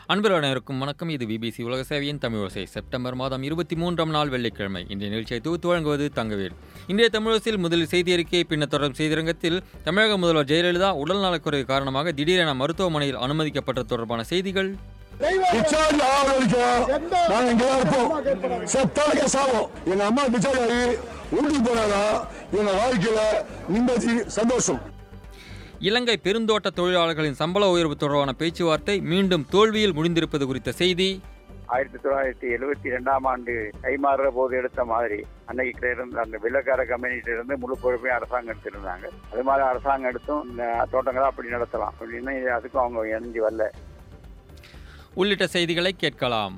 அன்பர்கள் அனைவருக்கும் வணக்கம் இது பிபிசி உலக சேவையின் தமிழோசை செப்டம்பர் மாதம் இருபத்தி மூன்றாம் நாள் வெள்ளிக்கிழமை இன்றைய நிகழ்ச்சியை தொகுத்து வழங்குவது தங்கவேல் இன்றைய தமிழோசையில் முதலில் செய்தி அறிக்கை பின்னர் தொடரும் செய்திரங்கத்தில் தமிழக முதல்வர் ஜெயலலிதா உடல்நலக்குறைவு காரணமாக திடீரென மருத்துவமனையில் அனுமதிக்கப்பட்ட தொடர்பான செய்திகள் டிஸ்சார்ஜ் ஆகிற வரைக்கும் நாங்க இங்க தான் இருப்போம் செத்தாலுக்கே சாவோம் எங்க அம்மா டிஸ்சார்ஜ் ஆகி வீட்டுக்கு போனாதான் எங்க வாழ்க்கையில நிம்மதி சந்தோஷம் இலங்கை பெருந்தோட்ட தொழிலாளர்களின் சம்பள உயர்வு தொடர்பான பேச்சுவார்த்தை மீண்டும் தோல்வியில் முடிந்திருப்பது குறித்த செய்தி ஆயிரத்தி தொள்ளாயிரத்தி எழுபத்தி ரெண்டாம் ஆண்டு கைமாறுற போது எடுத்த மாதிரி அன்னைக்கு கிட்ட இருந்து அந்த வெள்ளக்கார கம்பெனிகிட்ட இருந்து முழு பொறுப்பையும் அரசாங்கம் எடுத்திருந்தாங்க அது மாதிரி அரசாங்கம் எடுத்தும் இந்த தோட்டங்களை அப்படி நடத்தலாம் அப்படின்னு அதுக்கும் அவங்க இணைஞ்சு வரல உள்ளிட்ட செய்திகளை கேட்கலாம்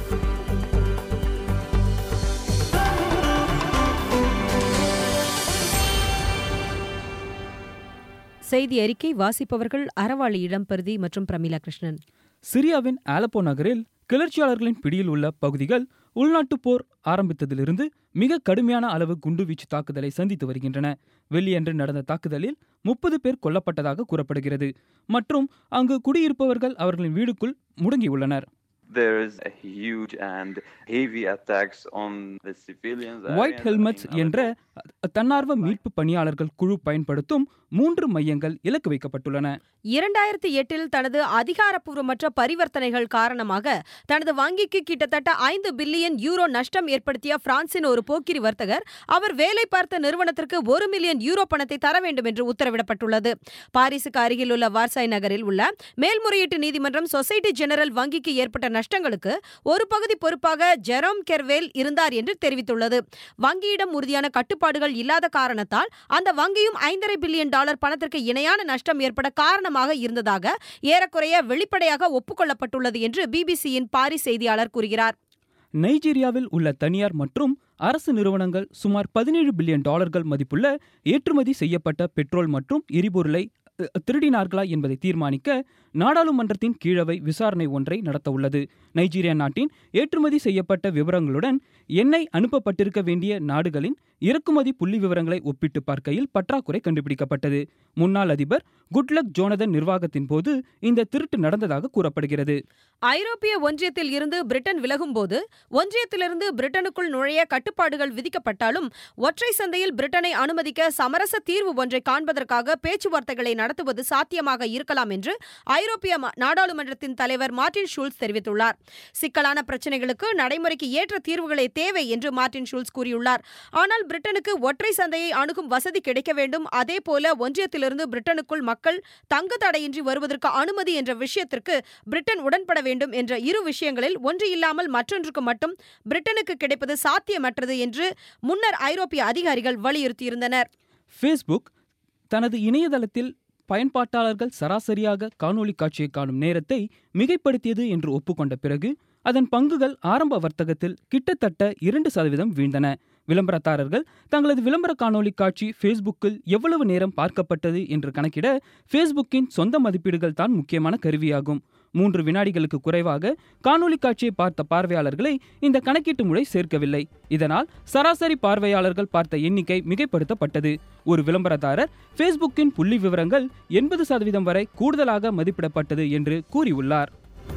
செய்தி அறிக்கை வாசிப்பவர்கள் அறவாளி இடம்பெருதி மற்றும் பிரமிளா கிருஷ்ணன் சிரியாவின் ஆலப்போ நகரில் கிளர்ச்சியாளர்களின் பிடியில் உள்ள பகுதிகள் உள்நாட்டுப் போர் ஆரம்பித்ததிலிருந்து மிக கடுமையான அளவு குண்டுவீச்சு தாக்குதலை சந்தித்து வருகின்றன வெள்ளியன்று நடந்த தாக்குதலில் முப்பது பேர் கொல்லப்பட்டதாக கூறப்படுகிறது மற்றும் அங்கு குடியிருப்பவர்கள் அவர்களின் வீடுக்குள் முடங்கியுள்ளனர் there is a huge and heavy attacks on the civilians. White areas helmets in என்ற தன்னார்வ மீட்பு பணியாளர்கள் குழு பயன்படுத்தும் மூன்று மையங்கள் இலக்கு வைக்கப்பட்டுள்ளன இரண்டாயிரத்தி எட்டில் தனது அதிகாரப்பூர்வமற்ற பரிவர்த்தனைகள் காரணமாக தனது வங்கிக்கு கிட்டத்தட்ட ஐந்து பில்லியன் யூரோ நஷ்டம் ஏற்படுத்திய பிரான்சின் ஒரு போக்கிரி வர்த்தகர் அவர் வேலை பார்த்த நிறுவனத்திற்கு ஒரு மில்லியன் யூரோ பணத்தை தர வேண்டும் என்று உத்தரவிடப்பட்டுள்ளது பாரிஸுக்கு அருகில் உள்ள வார்சாய் நகரில் உள்ள மேல்முறையீட்டு நீதிமன்றம் சொசைட்டி ஜெனரல் வங்கிக்கு ஏற்பட்ட நஷ்டங்களுக்கு ஒரு பகுதி பொறுப்பாக ஜெரோம் கெர்வேல் இருந்தார் என்று தெரிவித்துள்ளது வங்கியிடம் உறுதியான கட்டுப்பாடுகள் இல்லாத காரணத்தால் அந்த வங்கியும் ஐந்தரை பில்லியன் டாலர் பணத்திற்கு இணையான நஷ்டம் ஏற்பட காரணமாக இருந்ததாக ஏறக்குறைய வெளிப்படையாக ஒப்புக்கொள்ளப்பட்டுள்ளது என்று பிபிசியின் பாரிஸ் செய்தியாளர் கூறுகிறார் நைஜீரியாவில் உள்ள தனியார் மற்றும் அரசு நிறுவனங்கள் சுமார் பதினேழு பில்லியன் டாலர்கள் மதிப்புள்ள ஏற்றுமதி செய்யப்பட்ட பெட்ரோல் மற்றும் எரிபொருளை அ, திருடினார்களா என்பதை தீர்மானிக்க நாடாளுமன்றத்தின் கீழவை விசாரணை ஒன்றை நடத்தவுள்ளது நைஜீரியா நாட்டின் ஏற்றுமதி செய்யப்பட்ட விவரங்களுடன் எண்ணெய் அனுப்பப்பட்டிருக்க வேண்டிய நாடுகளின் இறக்குமதி புள்ளி விவரங்களை ஒப்பிட்டு பார்க்கையில் பற்றாக்குறை கண்டுபிடிக்கப்பட்டது முன்னாள் அதிபர் குட்லக் ஜோனதன் நிர்வாகத்தின் போது இந்த திருட்டு நடந்ததாக கூறப்படுகிறது ஐரோப்பிய ஒன்றியத்தில் இருந்து பிரிட்டன் விலகும்போது ஒன்றியத்திலிருந்து பிரிட்டனுக்குள் நுழைய கட்டுப்பாடுகள் விதிக்கப்பட்டாலும் ஒற்றை சந்தையில் பிரிட்டனை அனுமதிக்க சமரச தீர்வு ஒன்றை காண்பதற்காக பேச்சுவார்த்தைகளை நடத்துவது சாத்தியமாக இருக்கலாம் என்று ஐரோப்பிய ம- நாடாளுமன்றத்தின் தலைவர் மார்டின் ஷூல்ஸ் தெரிவித்துள்ளார் சிக்கலான பிரச்சினைகளுக்கு நடைமுறைக்கு ஏற்ற தீர்வுகளே தேவை என்று மார்டின் ஷூல்ஸ் கூறியுள்ளார் ஆனால் பிரிட்டனுக்கு ஒற்றை சந்தையை அணுகும் வசதி கிடைக்க வேண்டும் அதேபோல ஒன்றியத்திலிருந்து பிரிட்டனுக்குள் மக்கள் தங்கு தடையின்றி வருவதற்கு அனுமதி என்ற விஷயத்திற்கு பிரிட்டன் உடன்பட வேண்டும் என்ற இரு விஷயங்களில் ஒன்று இல்லாமல் மற்றொன்றுக்கு மட்டும் பிரிட்டனுக்கு கிடைப்பது சாத்தியமற்றது என்று முன்னர் ஐரோப்பிய அதிகாரிகள் வலியுறுத்தியிருந்தனர் ஃபேஸ்புக் தனது இணையதளத்தில் பயன்பாட்டாளர்கள் சராசரியாக காணொளி காட்சியை காணும் நேரத்தை மிகைப்படுத்தியது என்று ஒப்புக்கொண்ட பிறகு அதன் பங்குகள் ஆரம்ப வர்த்தகத்தில் கிட்டத்தட்ட இரண்டு சதவீதம் வீழ்ந்தன விளம்பரதாரர்கள் தங்களது விளம்பர காணொளி காட்சி ஃபேஸ்புக்கில் எவ்வளவு நேரம் பார்க்கப்பட்டது என்று கணக்கிட ஃபேஸ்புக்கின் சொந்த மதிப்பீடுகள் தான் முக்கியமான கருவியாகும் மூன்று வினாடிகளுக்கு குறைவாக காணொளி காட்சியை பார்த்த பார்வையாளர்களை இந்த கணக்கீட்டு முறை சேர்க்கவில்லை இதனால் சராசரி பார்வையாளர்கள் பார்த்த எண்ணிக்கை மிகைப்படுத்தப்பட்டது ஒரு விளம்பரதாரர் ஃபேஸ்புக்கின் புள்ளி விவரங்கள் எண்பது சதவீதம் வரை கூடுதலாக மதிப்பிடப்பட்டது என்று கூறியுள்ளார்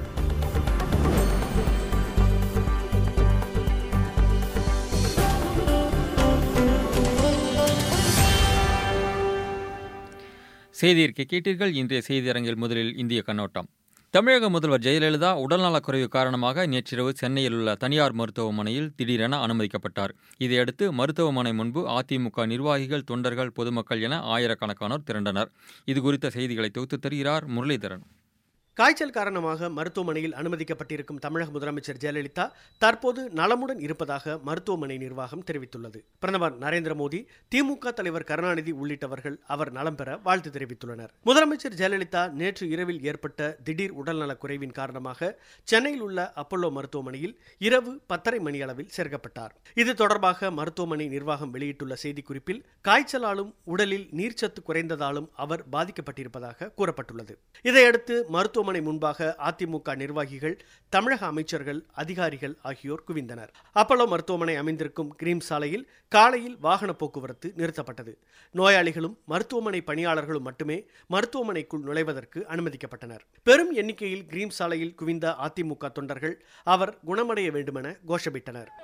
செய்தியிருக்கை கேட்டீர்கள் இன்றைய செய்தியரங்கில் முதலில் இந்திய கண்ணோட்டம் தமிழக முதல்வர் ஜெயலலிதா உடல்நலக்குறைவு காரணமாக நேற்றிரவு சென்னையில் உள்ள தனியார் மருத்துவமனையில் திடீரென அனுமதிக்கப்பட்டார் இதையடுத்து மருத்துவமனை முன்பு அதிமுக நிர்வாகிகள் தொண்டர்கள் பொதுமக்கள் என ஆயிரக்கணக்கானோர் திரண்டனர் இது குறித்த செய்திகளை தொகுத்து தருகிறார் முரளிதரன் காய்ச்சல் காரணமாக மருத்துவமனையில் அனுமதிக்கப்பட்டிருக்கும் தமிழக முதலமைச்சர் ஜெயலலிதா தற்போது நலமுடன் இருப்பதாக மருத்துவமனை நிர்வாகம் தெரிவித்துள்ளது பிரதமர் நரேந்திர மோடி திமுக தலைவர் கருணாநிதி உள்ளிட்டவர்கள் அவர் நலம் பெற வாழ்த்து தெரிவித்துள்ளனர் முதலமைச்சர் ஜெயலலிதா நேற்று இரவில் ஏற்பட்ட திடீர் உடல்நலக் குறைவின் காரணமாக சென்னையில் உள்ள அப்பல்லோ மருத்துவமனையில் இரவு பத்தரை மணி அளவில் சேர்க்கப்பட்டார் இது தொடர்பாக மருத்துவமனை நிர்வாகம் வெளியிட்டுள்ள செய்திக்குறிப்பில் காய்ச்சலாலும் உடலில் நீர்ச்சத்து குறைந்ததாலும் அவர் பாதிக்கப்பட்டிருப்பதாக கூறப்பட்டுள்ளது இதையடுத்து மருத்துவ மருத்துவமனை முன்பாக அதிமுக நிர்வாகிகள் தமிழக அமைச்சர்கள் அதிகாரிகள் ஆகியோர் குவிந்தனர் அப்பல்லோ மருத்துவமனை அமைந்திருக்கும் கிரீம் சாலையில் காலையில் வாகன போக்குவரத்து நிறுத்தப்பட்டது நோயாளிகளும் மருத்துவமனை பணியாளர்களும் மட்டுமே மருத்துவமனைக்குள் நுழைவதற்கு அனுமதிக்கப்பட்டனர் பெரும் எண்ணிக்கையில் கிரீம் சாலையில் குவிந்த அதிமுக தொண்டர்கள் அவர் குணமடைய வேண்டுமென கோஷமிட்டனர்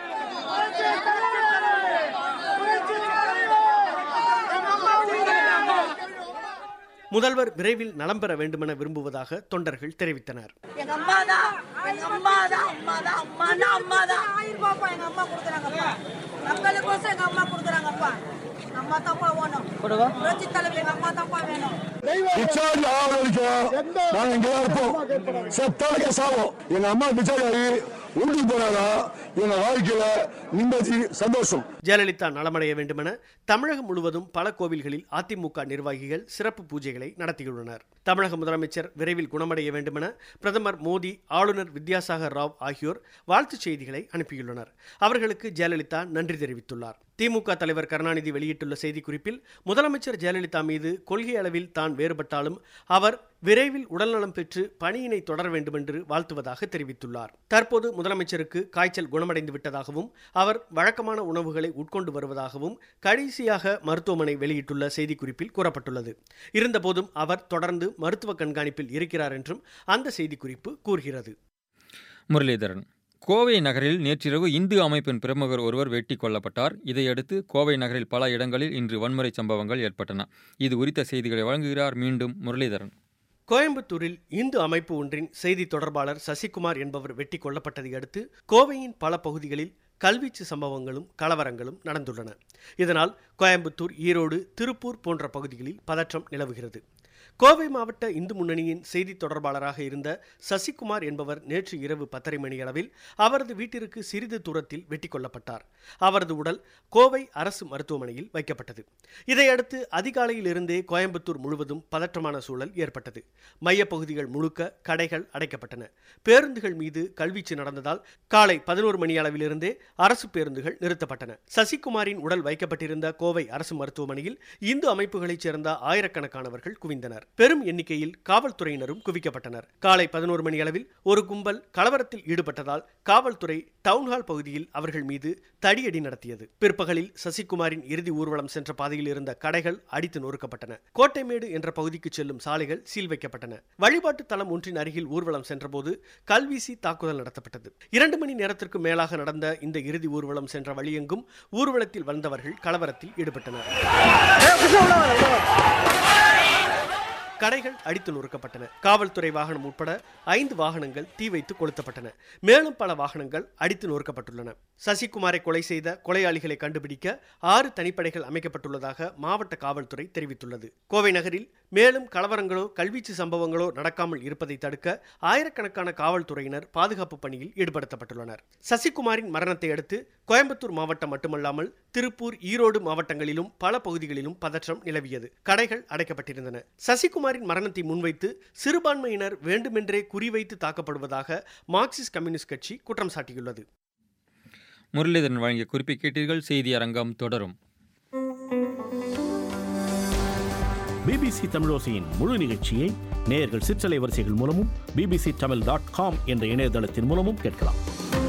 முதல்வர் விரைவில் நலம் பெற வேண்டுமென விரும்புவதாக தொண்டர்கள் தெரிவித்தனர் எங்க அம்மா தான் எங்க அம்மா தான் அம்மா தான் அம்மா தான் அம்மா தான் ஆயிரம் ரூபாய்ப்பா எங்க அம்மா கொடுக்குறாங்கப்பா மக்களுக்கோசம் எங்க அம்மா கொடுக்குறாங்கப்பா எங்க அம்மா தான்ப்பா வேணும் புரட்சி தலைவர் எங்க அம்மா தான்ப்பா வேணும் டிஸ்சார்ஜ் ஆகிற வரைக்கும் நாங்க இங்கே தான் இருப்போம் செத்தாலுக்கே சாவோம் எங்க அம்மா டிஸ்சார்ஜ் ஆகி வீட்டுக்கு போனாதான் எங்க வாழ்க்கையில நிம்மதி சந்தோஷம் ஜெயலலிதா நலமடைய வேண்டுமென தமிழகம் முழுவதும் பல கோவில்களில் அதிமுக நிர்வாகிகள் சிறப்பு பூஜைகளை நடத்தியுள்ளனர் தமிழக முதலமைச்சர் விரைவில் குணமடைய வேண்டுமென பிரதமர் மோடி ஆளுநர் வித்யாசாகர் ராவ் ஆகியோர் வாழ்த்துச் செய்திகளை அனுப்பியுள்ளனர் அவர்களுக்கு ஜெயலலிதா நன்றி தெரிவித்துள்ளார் திமுக தலைவர் கருணாநிதி வெளியிட்டுள்ள செய்திக்குறிப்பில் முதலமைச்சர் ஜெயலலிதா மீது கொள்கை அளவில் தான் வேறுபட்டாலும் அவர் விரைவில் உடல்நலம் பெற்று பணியினை தொடர வேண்டுமென்று வாழ்த்துவதாக தெரிவித்துள்ளார் தற்போது முதலமைச்சருக்கு காய்ச்சல் குணமடைந்து விட்டதாகவும் அவர் வழக்கமான உணவுகளை உட்கொண்டு வருவதாகவும் கடைசியாக மருத்துவமனை வெளியிட்டுள்ள செய்திக்குறிப்பில் கூறப்பட்டுள்ளது இருந்தபோதும் அவர் தொடர்ந்து மருத்துவ கண்காணிப்பில் இருக்கிறார் என்றும் அந்த செய்திக்குறிப்பு கூறுகிறது முரளிதரன் கோவை நகரில் நேற்றிரவு இந்து அமைப்பின் பிரமுகர் ஒருவர் வெட்டி கொல்லப்பட்டார் இதையடுத்து கோவை நகரில் பல இடங்களில் இன்று வன்முறை சம்பவங்கள் ஏற்பட்டன இது குறித்த செய்திகளை வழங்குகிறார் மீண்டும் முரளிதரன் கோயம்புத்தூரில் இந்து அமைப்பு ஒன்றின் செய்தி தொடர்பாளர் சசிகுமார் என்பவர் வெட்டி கொல்லப்பட்டதை அடுத்து கோவையின் பல பகுதிகளில் கல்வீச்சு சம்பவங்களும் கலவரங்களும் நடந்துள்ளன இதனால் கோயம்புத்தூர் ஈரோடு திருப்பூர் போன்ற பகுதிகளில் பதற்றம் நிலவுகிறது கோவை மாவட்ட இந்து முன்னணியின் செய்தி தொடர்பாளராக இருந்த சசிகுமார் என்பவர் நேற்று இரவு பத்தரை மணி அளவில் அவரது வீட்டிற்கு சிறிது தூரத்தில் வெட்டி கொல்லப்பட்டார் அவரது உடல் கோவை அரசு மருத்துவமனையில் வைக்கப்பட்டது இதையடுத்து அதிகாலையில் இருந்தே கோயம்புத்தூர் முழுவதும் பதற்றமான சூழல் ஏற்பட்டது மையப்பகுதிகள் முழுக்க கடைகள் அடைக்கப்பட்டன பேருந்துகள் மீது கல்வீச்சு நடந்ததால் காலை பதினோரு மணி அளவிலிருந்தே அரசு பேருந்துகள் நிறுத்தப்பட்டன சசிகுமாரின் உடல் வைக்கப்பட்டிருந்த கோவை அரசு மருத்துவமனையில் இந்து அமைப்புகளைச் சேர்ந்த ஆயிரக்கணக்கானவர்கள் குவிந்தனர் பெரும் எண்ணிக்கையில் காவல்துறையினரும் குவிக்கப்பட்டனர் காலை பதினோரு மணி அளவில் ஒரு கும்பல் கலவரத்தில் ஈடுபட்டதால் காவல்துறை டவுன்ஹால் பகுதியில் அவர்கள் மீது தடியடி நடத்தியது பிற்பகலில் சசிகுமாரின் இறுதி ஊர்வலம் சென்ற பாதையில் இருந்த கடைகள் அடித்து நொறுக்கப்பட்டன கோட்டைமேடு என்ற பகுதிக்கு செல்லும் சாலைகள் சீல் வைக்கப்பட்டன வழிபாட்டு தலம் ஒன்றின் அருகில் ஊர்வலம் சென்றபோது கல்வீசி தாக்குதல் நடத்தப்பட்டது இரண்டு மணி நேரத்திற்கு மேலாக நடந்த இந்த இறுதி ஊர்வலம் சென்ற வழியெங்கும் ஊர்வலத்தில் வந்தவர்கள் கலவரத்தில் ஈடுபட்டனர் கடைகள் அடித்து நொறுக்கப்பட்டன காவல்துறை வாகனம் உட்பட ஐந்து வாகனங்கள் தீ வைத்து கொளுத்தப்பட்டன மேலும் பல வாகனங்கள் அடித்து நொறுக்கப்பட்டுள்ளன சசிகுமாரை கொலை செய்த கொலையாளிகளை கண்டுபிடிக்க ஆறு தனிப்படைகள் அமைக்கப்பட்டுள்ளதாக மாவட்ட காவல்துறை தெரிவித்துள்ளது கோவை நகரில் மேலும் கலவரங்களோ கல்வீச்சு சம்பவங்களோ நடக்காமல் இருப்பதை தடுக்க ஆயிரக்கணக்கான காவல்துறையினர் பாதுகாப்பு பணியில் ஈடுபடுத்தப்பட்டுள்ளனர் சசிகுமாரின் மரணத்தை அடுத்து கோயம்புத்தூர் மாவட்டம் மட்டுமல்லாமல் திருப்பூர் ஈரோடு மாவட்டங்களிலும் பல பகுதிகளிலும் பதற்றம் நிலவியது கடைகள் அடைக்கப்பட்டிருந்தன சசிகுமாரின் மரணத்தை முன்வைத்து சிறுபான்மையினர் வேண்டுமென்றே குறிவைத்து தாக்கப்படுவதாக மார்க்சிஸ்ட் கம்யூனிஸ்ட் கட்சி குற்றம் சாட்டியுள்ளது முரளிதரன் வழங்கிய குறிப்பை கேட்டீர்கள் செய்தி அரங்கம் தொடரும் பிபிசி தமிழோசையின் முழு நிகழ்ச்சியை நேயர்கள் சிற்றலை வரிசைகள் மூலமும் பிபிசி தமிழ் டாட் காம் என்ற இணையதளத்தின் மூலமும் கேட்கலாம்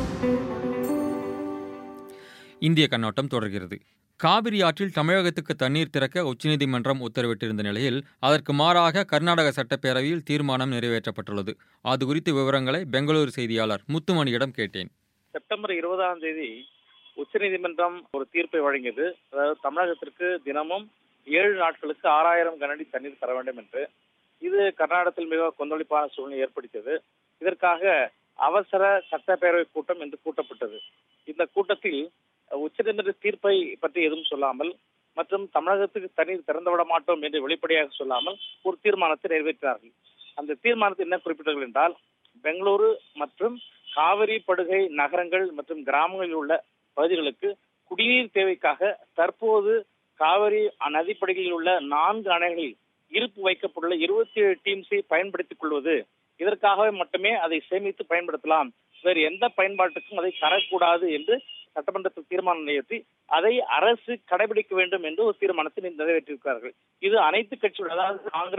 இந்திய கண்ணோட்டம் தொடர்கிறது காவிரி ஆற்றில் தமிழகத்துக்கு தண்ணீர் திறக்க உச்சநீதிமன்றம் உத்தரவிட்டிருந்த நிலையில் அதற்கு மாறாக கர்நாடக சட்டப்பேரவையில் தீர்மானம் நிறைவேற்றப்பட்டுள்ளது அது குறித்த விவரங்களை பெங்களூரு செய்தியாளர் முத்துமணியிடம் கேட்டேன் செப்டம்பர் இருபதாம் தேதி உச்சநீதிமன்றம் ஒரு தீர்ப்பை வழங்கியது அதாவது தமிழகத்திற்கு தினமும் ஏழு நாட்களுக்கு ஆறாயிரம் கனஅடி தண்ணீர் தர வேண்டும் என்று இது கர்நாடகத்தில் மிக கொந்தளிப்பான சூழ்நிலை ஏற்படுத்தியது இதற்காக அவசர சட்டப்பேரவை கூட்டம் என்று கூட்டப்பட்டது இந்த கூட்டத்தில் உச்சநீதிமன்ற தீர்ப்பை பற்றி எதுவும் சொல்லாமல் மற்றும் தமிழகத்துக்கு தண்ணீர் திறந்துவிட மாட்டோம் என்று வெளிப்படையாக சொல்லாமல் ஒரு தீர்மானத்தை நிறைவேற்றினார்கள் அந்த தீர்மானத்தில் என்ன குறிப்பிட்டார்கள் என்றால் பெங்களூரு மற்றும் காவிரி படுகை நகரங்கள் மற்றும் கிராமங்களில் உள்ள பகுதிகளுக்கு குடிநீர் தேவைக்காக தற்போது காவிரி நதிப்படுகையில் உள்ள நான்கு அணைகளில் இருப்பு வைக்கப்பட்டுள்ள இருபத்தி ஏழு டீம்ஸை பயன்படுத்திக் கொள்வது இதற்காகவே மட்டுமே அதை சேமித்து பயன்படுத்தலாம் வேறு எந்த பயன்பாட்டுக்கும் அதை தரக்கூடாது என்று சட்டமன்றத்தில் தீர்மானம் நிறைவேற்றி அதை அரசு கடைபிடிக்க வேண்டும் என்று ஒரு தீர்மானத்தை நிறைவேற்றியிருக்கிறார்கள் இது அனைத்து கட்சிகள் அதாவது காங்கிரஸ்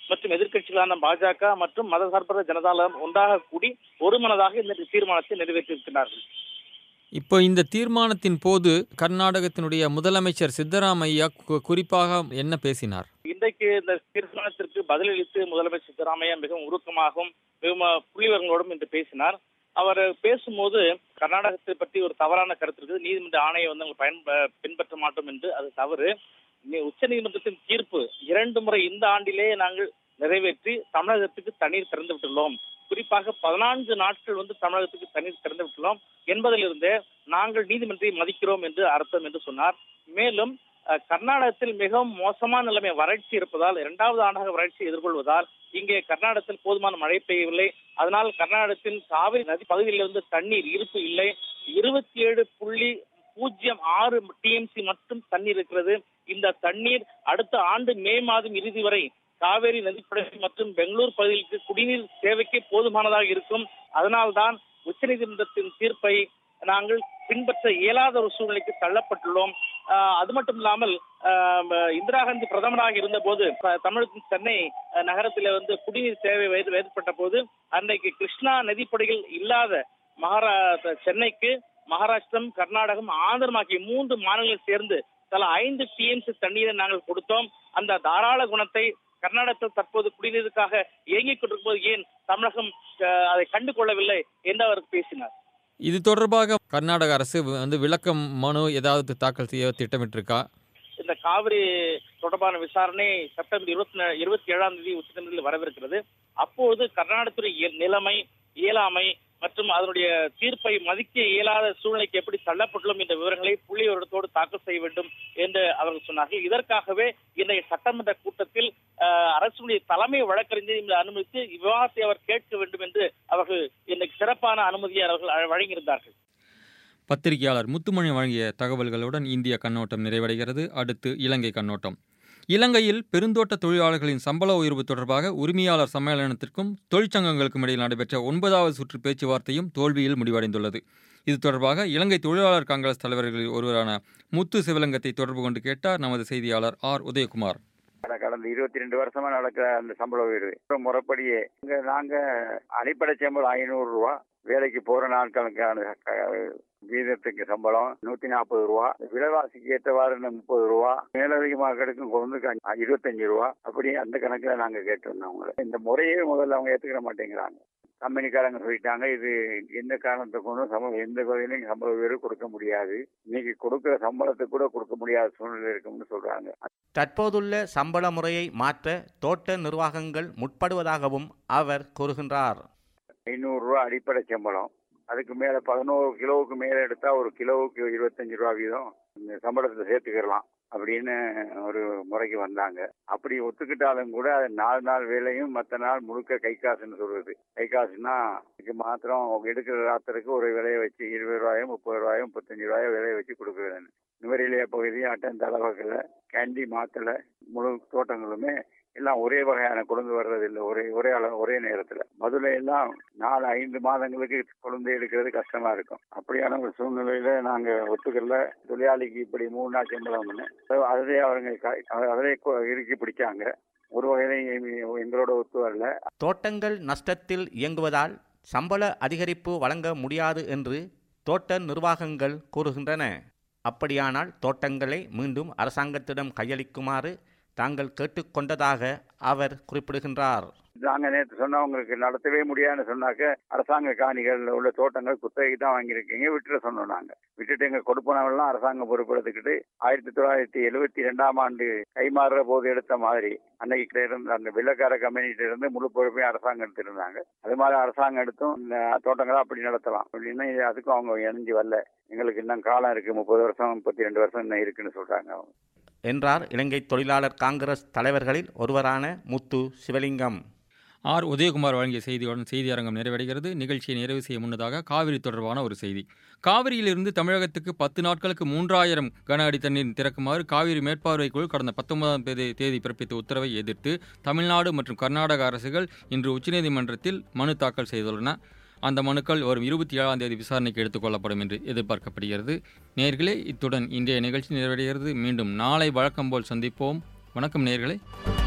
மற்றும் எதிர்க்கட்சிகளான பாஜக மற்றும் மதசார்பற்ற ஜனதாதளம் ஒன்றாக கூடி ஒருமனதாக இந்த தீர்மானத்தை நிறைவேற்றியிருக்கிறார்கள் இப்போ இந்த தீர்மானத்தின் போது கர்நாடகத்தினுடைய முதலமைச்சர் சித்தராமையா கு- குறிப்பாக என்ன பேசினார் இன்றைக்கு இந்த தீர்மானத்திற்கு பதிலளித்து முதலமைச்சர் சித்தராமையா மிகவும் உருக்கமாகவும் மிகவும் புள்ளிவர்களோடும் இன்று பேசினார் அவர் பேசும்போது கர்நாடகத்தை பற்றி ஒரு தவறான கருத்து இருக்குது நீதிமன்ற ஆணையை வந்து நாங்கள் பயன் பின்பற்ற மாட்டோம் என்று அது தவறு உச்ச நீதிமன்றத்தின் தீர்ப்பு இரண்டு முறை இந்த ஆண்டிலே நாங்கள் நிறைவேற்றி தமிழகத்துக்கு தண்ணீர் திறந்து விட்டுள்ளோம் குறிப்பாக பதினான்கு நாட்கள் வந்து தமிழகத்துக்கு தண்ணீர் திறந்து விட்டுள்ளோம் என்பதிலிருந்தே நாங்கள் நீதிமன்றத்தை மதிக்கிறோம் என்று அர்த்தம் என்று சொன்னார் மேலும் அஹ், கர்நாடகத்தில் மிகவும் மோசமான நிலைமை வறட்சி இருப்பதால் இரண்டாவது ஆண்டாக வறட்சி எதிர்கொள்வதால் இங்கே கர்நாடகத்தில் போதுமான மழை பெய்யவில்லை அதனால் கர்நாடகத்தின் காவிரி நதி பகுதியிலிருந்து தண்ணீர் இருப்பு இல்லை இருபத்தி ஏழு புள்ளி பூஜ்ஜியம் ஆறு டிஎம்சி மட்டும் தண்ணீர் இருக்கிறது இந்த தண்ணீர் அடுத்த ஆண்டு மே மாதம் இறுதி வரை காவேரி நதிப்படை மற்றும் பெங்களூர் பகுதிக்கு குடிநீர் தேவைக்கு போதுமானதாக இருக்கும் அதனால்தான் உச்சநீதிமன்றத்தின் தீர்ப்பை நாங்கள் பின்பற்ற இயலாத ஒரு சூழ்நிலைக்கு தள்ளப்பட்டுள்ளோம் ஆஹ் அது மட்டும் இல்லாமல் ஆஹ் இந்திரா காந்தி பிரதமராக இருந்த போது தமிழகத்தின் சென்னை அஹ், நகரத்திலே வந்து குடிநீர் தேவை ஏற்ப- ஏற்பட்ட போது அன்றைக்கு கிருஷ்ணா நதிப்படைகள் இல்லாத மகாரா சென்னைக்கு மகாராஷ்டிரம் கர்நாடகம் ஆந்திரம் ஆகிய மூன்று மாநிலங்கள் சேர்ந்து தலா ஐந்து டிஎம்சி தண்ணீரை நாங்கள் கொடுத்தோம் அந்த தாராள குணத்தை கர்நாடகத்தில் தற்போது குடிநீருக்காக இயங்கிக் கொண்டிருக்கும் போது ஏன் தமிழகம் அஹ், அதை கண்டு கொள்ளவில்லை என்று அவர் பேசினார் இது தொடர்பாக கர்நாடக அரசு வந்து விளக்கம் மனு ஏதாவது தாக்கல் செய்ய திட்டமிட்டிருக்கா இந்த காவிரி தொடர்பான விசாரணை செப்டம்பர் இருபத்தி இருபத்தி ஏழாம் தேதி உச்சநீதிமன்றத்தில் வரவிருக்கிறது அப்போது கர்நாடகத்துடைய இய- நிலைமை இயலாமை மற்றும் அதனுடைய தீர்ப்பை மதிக்க இயலாத சூழ்நிலைக்கு எப்படி தள்ளப்பட்டுள்ளோம் என்ற விவரங்களை புள்ளிவிவரத்தோடு தாக்கல் செய்ய வேண்டும் என்று அவர்கள் சொன்னார்கள் இதற்காகவே இன்றைய சட்டமன்ற கூட்டத்தில் அஹ், அரசுடைய தலைமை வழக்கறிஞரை அனுமதித்து விவாதத்தை அவர் கேட்க வேண்டும் என்று அவர்கள் இன்னைக்கு சிறப்பான அனுமதியை அவர்கள் வழங்கியிருந்தார்கள் பத்திரிகையாளர் முத்துமணி வழங்கிய தகவல்களுடன் இந்திய கண்ணோட்டம் நிறைவடைகிறது அடுத்து இலங்கை கண்ணோட்டம் இலங்கையில் பெருந்தோட்ட தொழிலாளர்களின் சம்பள உயர்வு தொடர்பாக உரிமையாளர் சம்மேளனத்திற்கும் தொழிற்சங்கங்களுக்கும் இடையில் நடைபெற்ற ஒன்பதாவது சுற்று பேச்சுவார்த்தையும் தோல்வியில் முடிவடைந்துள்ளது இது தொடர்பாக இலங்கை தொழிலாளர் காங்கிரஸ் தலைவர்களில் ஒருவரான முத்து சிவலிங்கத்தை தொடர்பு கொண்டு கேட்டார் நமது செய்தியாளர் ஆர் உதயகுமார் கடந்த- கடந்த இருபத்தி ரெண்டு வருஷமா நடக்கிற அந்த சம்பள உயர்வு இப்ப முறைப்படியே இங்க நாங்க அடிப்படை சம்பளம் ஐநூறு ரூபா வேலைக்கு போற நாட்களுக்கான க- வீதத்துக்கு சம்பளம் நூத்தி நாற்பது ரூபா விலைவாசிக்கு ஏற்றவாறு இந்த முப்பது ரூபா மேலதிகமாக கிடைக்கும் கொண்டு இருபத்தஞ்சு ரூபா அப்படி அந்த கணக்குல நாங்க கேட்டிருந்தோம் அவங்கள இந்த முறையே முதல்ல அவங்க ஏத்துக்கிற மாட்டேங்கிறாங்க கம்பெனிக்காரங்க சொல்லிட்டாங்க இது எந்த காரணத்தை கொண்டும் சம்பளம் எந்த வகையிலையும் சம்பள உயர்வு கொடுக்க முடியாது இன்னைக்கு கொடுக்கிற சம்பளத்துக்கு கூட கொடுக்க முடியாத சூழ்நிலை இருக்கும்னு சொல்றாங்க தற்போதுள்ள சம்பள முறையை மாற்ற தோட்ட நிர்வாகங்கள் முற்படுவதாகவும் அவர் கூறுகின்றார் ஐநூறு ரூபா அடிப்படை சம்பளம் அதுக்கு மேல பதினோரு கிலோவுக்கு மேல எடுத்தா ஒரு கிலோவுக்கு இருபத்தஞ்சு ரூபா வீதம் இந்த சம்பளத்தை சேர்த்துக்கிடலாம் அப்படின்னு ஒரு முறைக்கு வந்தாங்க அப்படி ஒத்துக்கிட்டாலும் கூட அது நாலு நாள் வேலையும் மற்ற நாள் முழுக்க கை காசுன்னு சொல்றது கை காசுன்னா இதுக்கு மாத்திரம் எடுக்கிற ராத்திரக்கு ஒரு விலையை வச்சு இருபது ரூபாயும் முப்பது ரூபாயும் முப்பத்தஞ்சு ரூபாயும் விலையை வச்சு கொடுக்குறேன் நுவரெலியா பகுதி அட்டன் தலைவகல கேண்டி மாத்தல முழு தோட்டங்களுமே எல்லாம் ஒரே வகையான கொழுந்து வர்றது இல்லை ஒரே ஒரே அளவு ஒரே நேரத்துல மதுரை எல்லாம் நாலு ஐந்து மாதங்களுக்கு கொழுந்து எடுக்கிறது கஷ்டமா இருக்கும் அப்படியான ஒரு சூழ்நிலையில நாங்க ஒத்துக்கல தொழிலாளிக்கு இப்படி மூணு நாள் சம்பளம்னு அதே அவங்க க- அதே கொ- இறுக்கி பிடிச்சாங்க ஒரு வகையிலையும் எங்களோட ஒத்து வரல தோட்டங்கள் நஷ்டத்தில் இயங்குவதால் சம்பள அதிகரிப்பு வழங்க முடியாது என்று தோட்ட நிர்வாகங்கள் கூறுகின்றன அப்படியானால் தோட்டங்களை மீண்டும் அரசாங்கத்திடம் கையளிக்குமாறு தாங்கள் கேட்டுக்கொண்டதாக அவர் குறிப்பிடுகின்றார் நாங்க நேற்று சொன்னவங்களுக்கு நடத்தவே முடியாதுன்னு சொன்னாக்க அரசாங்க காணிகள்ல உள்ள தோட்டங்கள் குத்தகைக்கு தான் வாங்கியிருக்கீங்க விட்டுற சொன்னோம் நாங்க விட்டுட்டு எங்க கொடுப்பனவெல்லாம் அரசாங்கம் பொறுப்பெடுத்துக்கிட்டு ஆயிரத்தி தொள்ளாயிரத்தி எழுபத்தி ரெண்டாம் ஆண்டு கைமாறுற போது எடுத்த மாதிரி அன்னைக்கு இருந்த அந்த வெள்ளக்கார கம்பெனிட்ட இருந்து முழு பொறுப்பையும் அரசாங்கம் எடுத்திருந்தாங்க அது மாதிரி அரசாங்கம் எடுத்தும் இந்த தோட்டங்களை அப்படி நடத்தலாம் அப்படின்னா இது அதுக்கும் அவங்க இணைஞ்சு வரல எங்களுக்கு இன்னும் காலம் இருக்கு முப்பது வருஷம் முப்பத்தி ரெண்டு வருஷம் இன்னும் இருக்குன்னு சொல்றாங்க அவங்க என்றார் இலங்கை தொழிலாளர் காங்கிரஸ் தலைவர்களில் ஒருவரான முத்து சிவலிங்கம் ஆர் உதயகுமார் வழங்கிய செய்தியுடன் செய்தி அரங்கம் நிறைவடைகிறது நிகழ்ச்சியை நிறைவு செய்ய முன்னதாக காவிரி தொடர்பான ஒரு செய்தி காவிரியிலிருந்து தமிழகத்துக்கு பத்து நாட்களுக்கு மூன்றாயிரம் கன அடி தண்ணீர் திறக்குமாறு காவிரி மேற்பார்வை குழு கடந்த பத்தொன்பதாம் தேதி தேதி பிறப்பித்த உத்தரவை எதிர்த்து தமிழ்நாடு மற்றும் கர்நாடக அரசுகள் இன்று உச்சநீதிமன்றத்தில் மனு தாக்கல் செய்துள்ளன அந்த மனுக்கள் வரும் இருபத்தி ஏழாம் தேதி விசாரணைக்கு எடுத்துக்கொள்ளப்படும் என்று எதிர்பார்க்கப்படுகிறது நேர்களே இத்துடன் இன்றைய நிகழ்ச்சி நிறைவடைகிறது மீண்டும் நாளை வழக்கம் போல் சந்திப்போம் வணக்கம் நேர்களே